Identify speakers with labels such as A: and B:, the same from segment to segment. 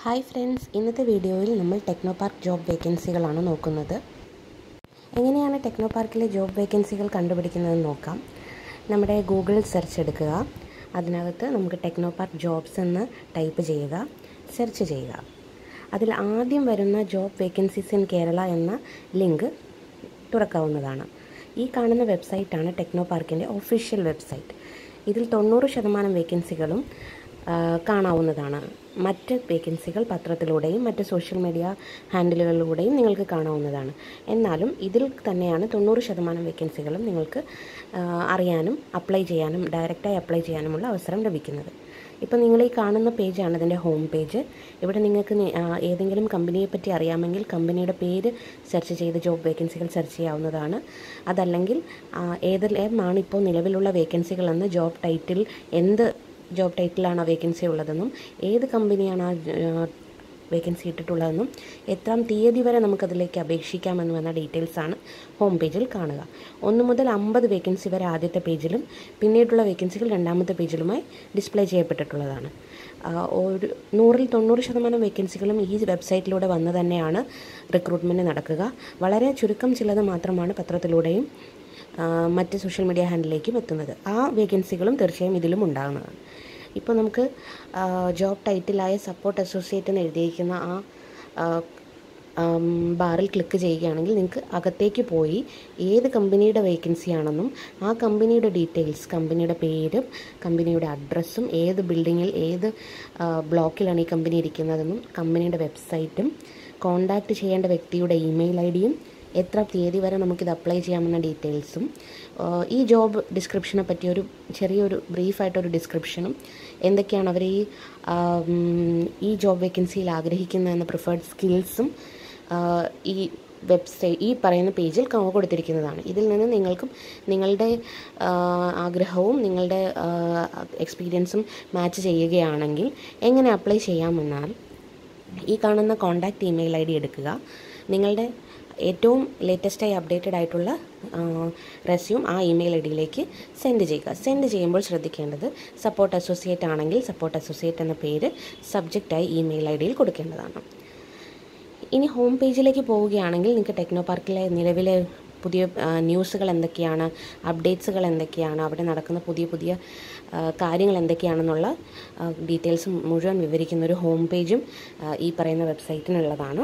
A: hi friends ഇന്നത്തെ വീഡിയോയിൽ നമ്മൾ ടെക്നോ പാർക്ക് ജോബ് വേക്കൻസികളാണ് നോക്കുന്നത് എങ്ങനെയാണ് ടെക്നോ പാർക്കിലെ ജോബ് വേക്കൻസികൾ കണ്ടുപിടിക്കുന്നതെന്ന് നോക്കാം നമ്മുടെ ഗൂഗിൾ സെർച്ച് എടുക്കുക അതിനകത്ത് നമുക്ക് ടെക്നോ പാർക്ക് ജോബ്സ് എന്ന് ടൈപ്പ് ചെയ്യുക സെർച്ച് ചെയ്യുക അതിൽ ആദ്യം വരുന്ന ജോബ് വേക്കൻസീസ് ഇൻ കേരള എന്ന ലിങ്ക് തുറക്കാവുന്നതാണ് ഈ കാണുന്ന വെബ്സൈറ്റാണ് ടെക്നോ പാർക്കിൻ്റെ ഒഫീഷ്യൽ വെബ്സൈറ്റ് ഇതിൽ തൊണ്ണൂറ് ശതമാനം വേക്കൻസികളും ആ, കാണാവുന്നതാണ് മറ്റ് വേക്കൻസികൾ പത്രത്തിലൂടെയും മറ്റ് സോഷ്യൽ മീഡിയ ഹാൻഡിലുകളിലൂടെയും നിങ്ങൾക്ക് കാണാവുന്നതാണ് എന്നാലും ഇതിൽ തന്നെയാണ് തൊണ്ണൂറ് ശതമാനം വേക്കൻസികളും നിങ്ങൾക്ക് ആ, അറിയാനും അപ്ലൈ ചെയ്യാനും ഡയറക്റ്റായി അപ്ലൈ ചെയ്യാനുമുള്ള അവസരം ലഭിക്കുന്നത് ഇപ്പോൾ നിങ്ങൾ ഈ കാണുന്ന പേജാണ് ഇതിൻ്റെ ഹോം പേജ് ഇവിടെ നിങ്ങൾക്ക് നി- ആ, ഏതെങ്കിലും കമ്പനിയെ പറ്റി അറിയാമെങ്കിൽ കമ്പനിയുടെ പേര് സെർച്ച് ചെയ്ത് ജോബ് വേക്കൻസികൾ സെർച്ച് ചെയ്യാവുന്നതാണ് അതല്ലെങ്കിൽ ആ, ഏതെല്ലാമാണ് ഇപ്പോൾ നിലവിലുള്ള വേക്കൻസികളെന്ന് ജോബ് ടൈറ്റിൽ എന്ത് ജോബ് ടൈറ്റിലാണ് ആ വേക്കൻസി ഉള്ളതെന്നും ഏത് കമ്പനിയാണ് ആ വേക്കൻസി ഇട്ടിട്ടുള്ളതെന്നും എത്രാം തീയതി വരെ നമുക്കതിലേക്ക് അപേക്ഷിക്കാമെന്നും എന്ന ഡീറ്റെയിൽസാണ് ഹോം പേജിൽ കാണുക ഒന്ന് മുതൽ അമ്പത് വേക്കൻസി വരെ ആദ്യത്തെ പേജിലും പിന്നീടുള്ള വേക്കൻസികൾ രണ്ടാമത്തെ പേജിലുമായി ഡിസ്പ്ലേ ചെയ്യപ്പെട്ടിട്ടുള്ളതാണ് ആ, ഒരു നൂറിൽ തൊണ്ണൂറ് ശതമാനം വേക്കൻസികളും ഈ വെബ്സൈറ്റിലൂടെ വന്ന് തന്നെയാണ് റിക്രൂട്ട്മെൻറ്റ് നടക്കുക വളരെ ചുരുക്കം ചിലത് മാത്രമാണ് പത്രത്തിലൂടെയും ആ, മറ്റ് സോഷ്യൽ മീഡിയ ഹാൻഡിലേക്കും എത്തുന്നത് ആ വേക്കൻസികളും തീർച്ചയായും ഇതിലും ഉണ്ടാകുന്നതാണ് ഇപ്പോൾ നമുക്ക് ആ, ജോബ് ടൈറ്റിലായ സപ്പോർട്ട് അസോസിയേറ്റ് എന്ന് എഴുതിയിരിക്കുന്ന ആ ആ, ആം, ബാറിൽ ക്ലിക്ക് ചെയ്യുകയാണെങ്കിൽ നിങ്ങൾക്ക് അകത്തേക്ക് പോയി ഏത് കമ്പനിയുടെ വേക്കൻസി ആണെന്നും ആ കമ്പനിയുടെ ഡീറ്റെയിൽസ് കമ്പനിയുടെ പേരും കമ്പനിയുടെ അഡ്രസ്സും ഏത് ബിൽഡിങ്ങിൽ ഏത് ആ, ബ്ലോക്കിലാണ് ഈ കമ്പനി ഇരിക്കുന്നതെന്നും കമ്പനിയുടെ വെബ്സൈറ്റും കോൺടാക്റ്റ് ചെയ്യേണ്ട വ്യക്തിയുടെ ഇമെയിൽ ഐ ഡിയും എത്ര തീയതി വരെ നമുക്കിത് അപ്ലൈ ചെയ്യാമെന്ന ഡീറ്റെയിൽസും ആഹ് ഈ ജോബ് ഡിസ്ക്രിപ്ഷനെ പറ്റി ഒരു ചെറിയൊരു ബ്രീഫായിട്ടൊരു ഡിസ്ക്രിപ്ഷനും എന്തൊക്കെയാണ് അവർ ഈ ആം, ഈ ജോബ് വേക്കൻസിയിൽ ആഗ്രഹിക്കുന്ന എന്ന പ്രിഫേർഡ് സ്കിൽസും ആഹ് ഈ വെബ്സൈറ്റ് ഈ പറയുന്ന പേജിൽ ക- കൊടുത്തിരിക്കുന്നതാണ് ഇതിൽ നിന്ന് നിങ്ങൾക്കും നിങ്ങളുടെ ആഹ് ആഗ്രഹവും നിങ്ങളുടെ എക്സ്പീരിയൻസും മാച്ച് ചെയ്യുകയാണെങ്കിൽ എങ്ങനെ അപ്ലൈ ചെയ്യാമെന്നാൽ ഈ കാണുന്ന കോൺടാക്റ്റ് ഇമെയിൽ ഐ ഡി എടുക്കുക നിങ്ങളുടെ ഏറ്റവും ലേറ്റസ്റ്റായി അപ്ഡേറ്റഡ് ആയിട്ടുള്ള റെസ്യൂം ആ ഇമെയിൽ ഐ ഡിയിലേക്ക് സെൻഡ് ചെയ്യുക സെൻഡ് ചെയ്യുമ്പോൾ ശ്രദ്ധിക്കേണ്ടത് സപ്പോർട്ട് അസോസിയേറ്റ് ആണെങ്കിൽ സപ്പോർട്ട് അസോസിയേറ്റ് എന്ന പേര് സബ്ജക്റ്റായി ഇമെയിൽ ഐ ഡിയിൽ കൊടുക്കേണ്ടതാണ് ഇനി ഹോം പേജിലേക്ക് പോവുകയാണെങ്കിൽ നിങ്ങൾക്ക് ടെക്നോ പാർക്കിലെ നിലവിലെ പുതിയ ആ, ന്യൂസുകൾ എന്തൊക്കെയാണ് അപ്ഡേറ്റ്സുകൾ എന്തൊക്കെയാണ് അവിടെ നടക്കുന്ന പുതിയ പുതിയ ആ, കാര്യങ്ങൾ എന്തൊക്കെയാണെന്നുള്ള ആ, ഡീറ്റെയിൽസ് മുഴുവൻ വിവരിക്കുന്ന ഒരു ഹോം പേജും ആ, ഈ പറയുന്ന വെബ്സൈറ്റിനുള്ളതാണ്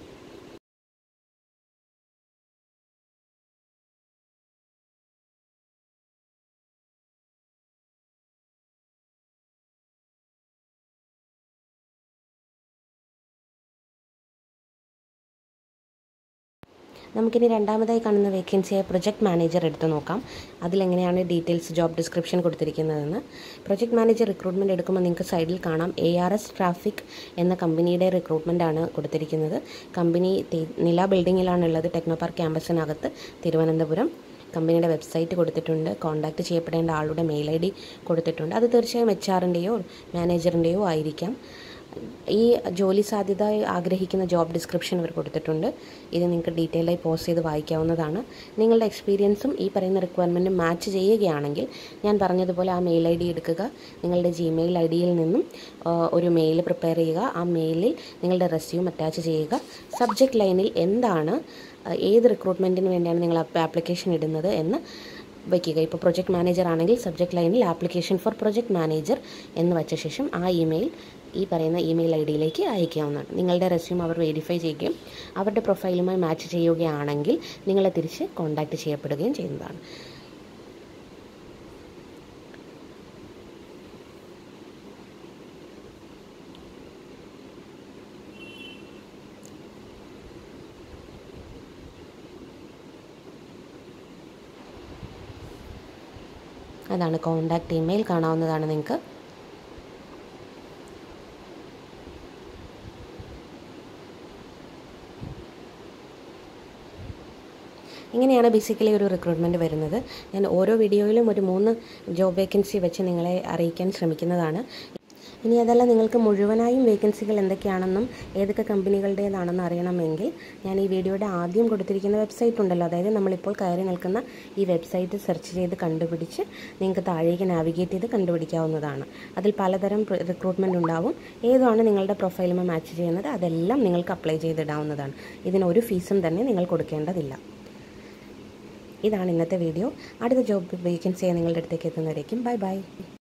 A: നമുക്കിനി രണ്ടാമതായി കാണുന്ന വേക്കൻസിയായ പ്രൊജക്ട് മാനേജർ എടുത്ത് നോക്കാം അതിലെങ്ങനെയാണ് ഡീറ്റെയിൽസ് ജോബ് ഡിസ്ക്രിപ്ഷൻ കൊടുത്തിരിക്കുന്നതെന്ന് പ്രൊജക്ട് മാനേജർ റിക്രൂട്ട്മെൻറ്റ് എടുക്കുമ്പോൾ നിങ്ങൾക്ക് സൈഡിൽ കാണാം എ ആർ എസ് ട്രാഫിക് എന്ന കമ്പനിയുടെ റിക്രൂട്ട്മെൻ്റ് ആണ് കൊടുത്തിരിക്കുന്നത് കമ്പനി തി- നില ബിൽഡിങ്ങിലാണുള്ളത് ടെക്നോ പാർക്ക് ക്യാമ്പസിനകത്ത് തിരുവനന്തപുരം കമ്പനിയുടെ വെബ്സൈറ്റ് കൊടുത്തിട്ടുണ്ട് കോൺടാക്റ്റ് ചെയ്യപ്പെടേണ്ട ആളുടെ മെയിൽ ഐ ഡി കൊടുത്തിട്ടുണ്ട് അത് തീർച്ചയായും എച്ച് ആറിൻ്റെയോ മാനേജറിൻ്റെയോ ആയിരിക്കാം ഈ ജോലി സാധ്യത ആഗ്രഹിക്കുന്ന ജോബ് ഡിസ്ക്രിപ്ഷൻ ഇവർ കൊടുത്തിട്ടുണ്ട് ഇത് നിങ്ങൾക്ക് ഡീറ്റെയിൽ ആയി പോസ്റ്റ് ചെയ്ത് വായിക്കാവുന്നതാണ് നിങ്ങളുടെ എക്സ്പീരിയൻസും ഈ പറയുന്ന റിക്വയർമെൻറ്റും മാച്ച് ചെയ്യുകയാണെങ്കിൽ ഞാൻ പറഞ്ഞതുപോലെ ആ മെയിൽ ഐ ഡി എടുക്കുക നിങ്ങളുടെ ജിമെയിൽ ഐ ഡിയിൽ നിന്നും ആ, ഒരു മെയിൽ പ്രിപ്പയർ ചെയ്യുക ആ മെയിലിൽ നിങ്ങളുടെ റെസ്യൂം അറ്റാച്ച് ചെയ്യുക സബ്ജക്റ്റ് ലൈനിൽ എന്താണ് ആ, ഏത് റിക്രൂട്ട്മെൻറ്റിന് വേണ്ടിയാണ് നിങ്ങൾ ആപ്ലിക്കേഷൻ ഇടുന്നത് എന്ന് വയ്ക്കുക ഇപ്പോൾ പ്രൊജക്ട് മാനേജർ ആണെങ്കിൽ സബ്ജക്റ്റ് ലൈനിൽ ആപ്ലിക്കേഷൻ ഫോർ പ്രൊജക്ട് മാനേജർ എന്ന് വച്ച ശേഷം ആ ഇമെയിൽ ഈ പറയുന്ന ഇമെയിൽ ഐ ഡിയിലേക്ക് അയക്കാവുന്നതാണ് നിങ്ങളുടെ റെസ്യൂം അവർ വെരിഫൈ ചെയ്യുകയും അവരുടെ പ്രൊഫൈലുമായി മാച്ച് ചെയ്യുകയാണെങ്കിൽ നിങ്ങളെ തിരിച്ച് കോൺടാക്റ്റ് ചെയ്യപ്പെടുകയും ചെയ്യുന്നതാണ് അതാണ് കോൺടാക്റ്റ് ഇമെയിൽ കാണാവുന്നതാണ് നിങ്ങൾക്ക് ഇങ്ങനെയാണ് ബേസിക്കലി ഒരു റിക്രൂട്ട്മെൻറ്റ് വരുന്നത് ഞാൻ ഓരോ വീഡിയോയിലും ഒരു മൂന്ന് ജോബ് വേക്കൻസി വെച്ച് നിങ്ങളെ അറിയിക്കാൻ ശ്രമിക്കുന്നതാണ് ഇനി അതല്ല നിങ്ങൾക്ക് മുഴുവനായും വേക്കൻസികൾ എന്തൊക്കെയാണെന്നും ഏതൊക്കെ കമ്പനികളുടേതാണെന്ന് അറിയണമെങ്കിൽ ഞാൻ ഈ വീഡിയോയുടെ ആദ്യം കൊടുത്തിരിക്കുന്ന വെബ്സൈറ്റ് ഉണ്ടല്ലോ അതായത് നമ്മളിപ്പോൾ കയറി നിൽക്കുന്ന ഈ വെബ്സൈറ്റ് സെർച്ച് ചെയ്ത് കണ്ടുപിടിച്ച് നിങ്ങൾക്ക് താഴേക്ക് നാവിഗേറ്റ് ചെയ്ത് കണ്ടുപിടിക്കാവുന്നതാണ് അതിൽ പലതരം റിക്രൂട്ട്മെൻറ്റ് ഉണ്ടാവും ഏതാണ് നിങ്ങളുടെ പ്രൊഫൈലുമായി മാച്ച് ചെയ്യുന്നത് അതെല്ലാം നിങ്ങൾക്ക് അപ്ലൈ ചെയ്തിടാവുന്നതാണ് ഇതിന് ഒരു ഫീസും തന്നെ നിങ്ങൾ കൊടുക്കേണ്ടതില്ല ഇതാണ് ഇന്നത്തെ വീഡിയോ അടുത്ത ജോബ് വേക്കൻസിയായി നിങ്ങളുടെ അടുത്തേക്ക് എത്തുന്നവരേക്കും ബൈ ബൈ